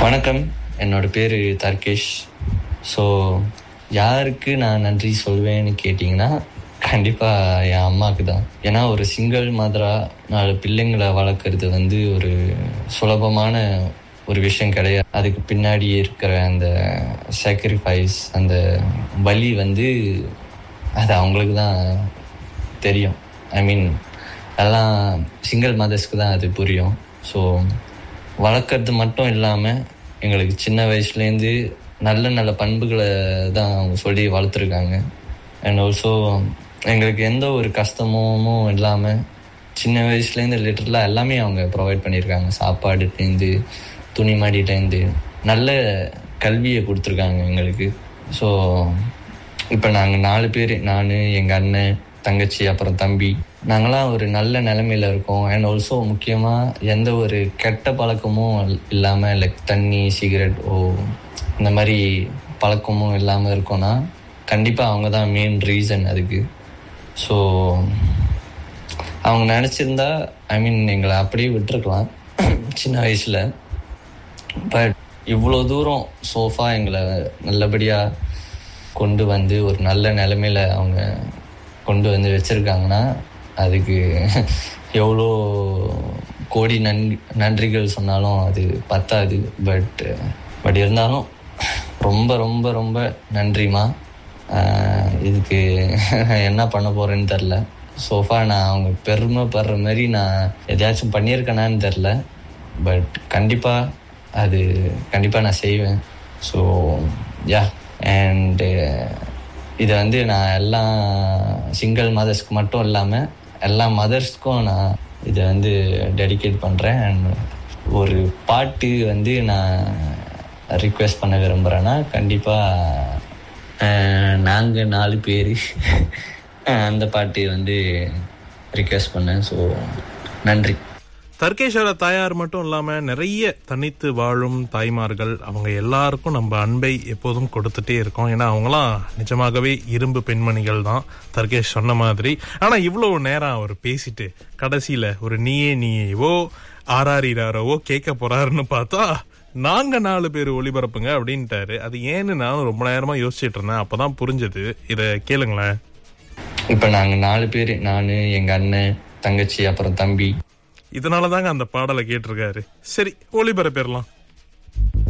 வணக்கம் என்னோட பேர் தர்கேஷ் ஸோ யாருக்கு நான் நன்றி சொல்வேன்னு கேட்டிங்கன்னா கண்டிப்பாக என் அம்மாவுக்கு தான் ஏன்னா ஒரு சிங்கிள் மதரா நாலு பிள்ளைங்களை வளர்க்குறது வந்து ஒரு சுலபமான ஒரு விஷயம் கிடையாது அதுக்கு பின்னாடி இருக்கிற அந்த சாக்ரிஃபைஸ் அந்த வலி வந்து அது அவங்களுக்கு தான் தெரியும் ஐ மீன் எல்லாம் சிங்கிள் மதர்ஸ்க்கு தான் அது புரியும் ஸோ வளர்க்குறது மட்டும் இல்லாமல் எங்களுக்கு சின்ன வயசுலேருந்து நல்ல நல்ல பண்புகளை தான் அவங்க சொல்லி வளர்த்துருக்காங்க அண்ட் ஆல்சோ எங்களுக்கு எந்த ஒரு கஷ்டமும் இல்லாமல் சின்ன வயசுலேருந்து லிட்டரலாக எல்லாமே அவங்க ப்ரொவைட் பண்ணியிருக்காங்க சாப்பாடுலேருந்து துணிமடியிலேருந்து நல்ல கல்வியை கொடுத்துருக்காங்க எங்களுக்கு ஸோ இப்போ நாங்கள் நாலு பேர் நான் எங்கள் அண்ணன் தங்கச்சி அப்புறம் தம்பி நாங்களாம் ஒரு நல்ல நிலைமையில இருக்கோம் அண்ட் ஆல்சோ முக்கியமாக எந்த ஒரு கெட்ட பழக்கமும் இல்லாமல் லைக் தண்ணி சிகரெட் ஓ இந்த மாதிரி பழக்கமும் இல்லாமல் இருக்கோன்னா கண்டிப்பாக அவங்க தான் மெயின் ரீசன் அதுக்கு ஸோ அவங்க நினச்சிருந்தா ஐ மீன் எங்களை அப்படியே விட்டுருக்கலாம் சின்ன வயசில் பட் இவ்வளோ தூரம் சோஃபா எங்களை நல்லபடியாக கொண்டு வந்து ஒரு நல்ல நிலைமையில அவங்க கொண்டு வந்து வச்சுருக்காங்கன்னா அதுக்கு எவ்வளோ கோடி நன் நன்றிகள் சொன்னாலும் அது பத்தாது பட் பட் இருந்தாலும் ரொம்ப ரொம்ப ரொம்ப நன்றிம்மா ஆஹ் இதுக்கு என்ன பண்ண போகிறேன்னு தெரில சோஃபா நான் அவங்க பெருமைப்படுற மாதிரி நான் எதையாச்சும் பண்ணியிருக்கேனான்னு தெரில பட் கண்டிப்பாக அது கண்டிப்பாக நான் செய்வேன் ஸோ யா அண்டு இதை வந்து நான் எல்லா சிங்கிள் மதர்ஸ்க்கு மட்டும் இல்லாமல் எல்லா மதர்ஸ்க்கும் நான் இதை வந்து டெடிகேட் பண்ணுறேன் அண்ட் ஒரு பாட்டு வந்து நான் ரிக்வெஸ்ட் பண்ண விரும்புகிறேன்னா கண்டிப்பாக நாங்கள் நாலு பேர் அந்த பாட்டு வந்து ரிக்வெஸ்ட் பண்ணேன் ஸோ நன்றி தர்கேஷோட தாயார் மட்டும் இல்லாம நிறைய தனித்து வாழும் தாய்மார்கள் அவங்க எல்லாருக்கும் நம்ம அன்பை எப்போதும் கொடுத்துட்டே இருக்கோம் ஏன்னா அவங்களாம் நிஜமாகவே இரும்பு பெண்மணிகள் தான் தர்கேஷ் சொன்ன மாதிரி ஆனா இவ்வளவு நேரம் அவர் பேசிட்டு கடைசியில ஒரு நீயே நீயேவோ ஆராரிராரவோ கேட்க போறாருன்னு பார்த்தா நாங்க நாலு பேர் ஒளிபரப்புங்க அப்படின்ட்டாரு அது ஏன்னு நானும் ரொம்ப நேரமா யோசிச்சுட்டு இருந்தேன் அப்பதான் புரிஞ்சது இத கேளுங்களேன் இப்போ நாங்கள் நாலு பேர் நான் எங்கள் அண்ணன் தங்கச்சி அப்புறம் தம்பி இதனாலதாங்க அந்த பாடலை கேட்டிருக்காரு சரி ஒளிபரப்பிடலாம்